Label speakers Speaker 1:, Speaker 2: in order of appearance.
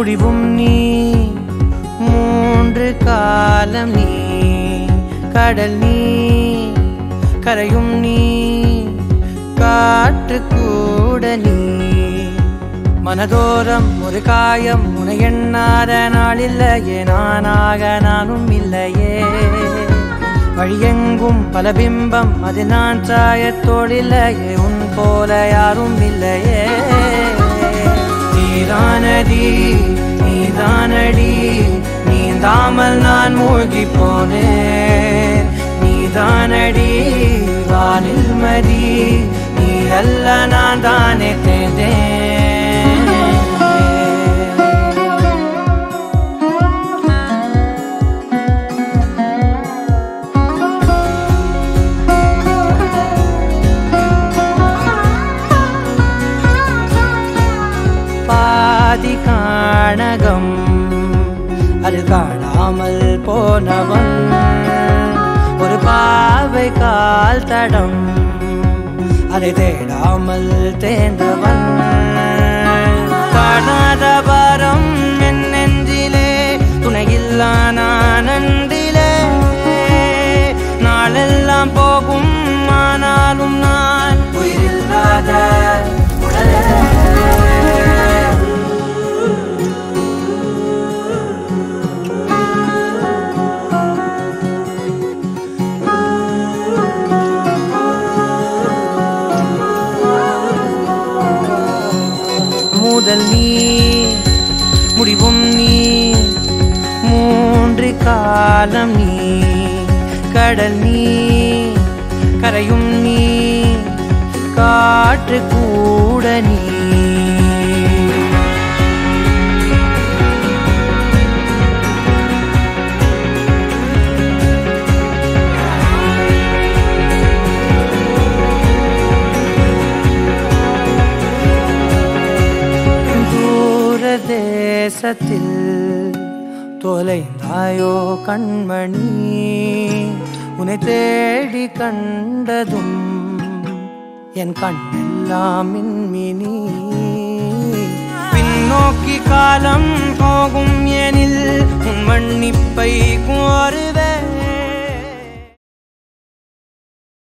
Speaker 1: முடிவும் நீ மூன்று காலம் நீ கடல் நீ கரையும் நீ காற்று கூட நீ மனதோரம் ஒரு காயம் உன எண்ணாத நாளில்லையே நானாக நானும் இல்லையே வழியெங்கும் பல பிம்பம் அது நான் சாயத்தோடில்லையே உன் போல யாரும் இல்லையே நீதானடி நீதானடி நீந்தாமல் நான் மூழ்கி போனேன் நீதானடி வானில் மதி நீ அல்ல நான் தானே தேர்ந்தேன் பாதி காணகம் அது காணாமல் போனவன் ஒரு பாவை கால் தடம் அதை தேடாமல் தேர்ந்தவன் காணாத பாரம் என் நெஞ்சிலே துணையில்லா நான் அன்றிலே நாளெல்லாம் போகும் ஆனாலும் நான் உயிரில்லாத உடலே முதல் நீ முடிவும் நீ மூன்று காலம் நீ கடல் நீ கரையும் நீ காற்று கூட நீ தூர தேசத்தில் தொலைந்தாயோ கண்மணி உன்னை தேடி கண்டதும் என் கண்ணெல்லாம் மின்மினி பின்னோக்கி காலம் போகும் எனில் உன் மன்னிப்பை